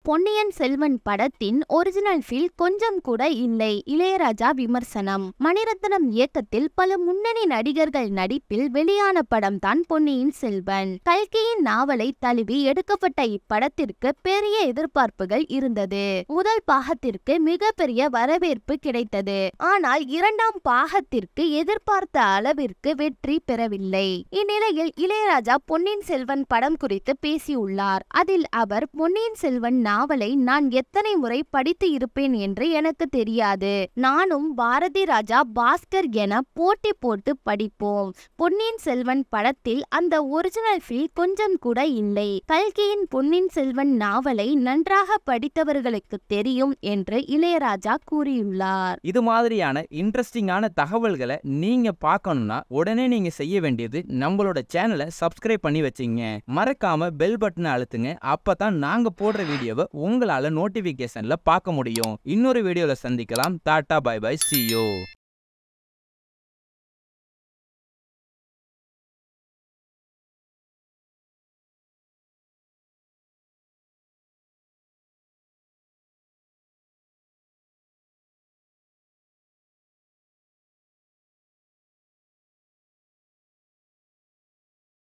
பொன்னியின் செல்வன் படத்தின் original feel கொஞ்சம் கூட இல்லை இளையராஜா விமர்சனம் மணிரத்னம் இயக்கத்தில் பல முன்னணி நடிகர்கள் நடிப்பில் வெளியான படம் தான் பொன்னியின் செல்வன் கல்கியின் நாவலை தழுவி எடுக்கப்பட்ட இப்படத்திற்கு பெரிய எதிர்பார்ப்புகள் இருந்தது முதல் பாகத்திற்கு மிகப்பெரிய வரவேற்பு கிடைத்தது ஆனால் இரண்டாம் பாகத்திற்கு எதிர்பார்த்த அளவிற்கு வெற்றி பெறவில்லை இந்நிலையில் இளையராஜா பொன்னியின் செல்வன் படம் குறித்து பேசியுள்ளார் அதில் அவர் பொன்னியின் செல்வன் நாவலை நான் எத்தனை முறை படித்து இருப்பேன் என்று எனக்கு தெரியாது நானும் பாரதி ராஜா பாஸ்கர் என போட்டி போட்டு படிப்போம் பொன்னியின் செல்வன் படத்தில் அந்த ஒரிஜினல் ஃபீல் கொஞ்சம் கூட இல்லை கல்கியின் பொன்னியின் செல்வன் நாவலை நன்றாக படித்தவர்களுக்கு தெரியும் என்று இளையராஜா கூறியுள்ளார் இது மாதிரியான இன்ட்ரெஸ்டிங்கான தகவல்களை நீங்க பார்க்கணும்னா உடனே நீங்க செய்ய வேண்டியது நம்மளோட சேனலை சப்ஸ்கிரைப் பண்ணி வச்சுங்க மறக்காம பெல் பட்டனை அழுத்துங்க அப்பதான் நாங்க போடுற வீடியோவை உங்களால நோட்டிபிகேஷன்ல பார்க்க முடியும் இன்னொரு வீடியோல சந்திக்கலாம் டாடா பை பை see you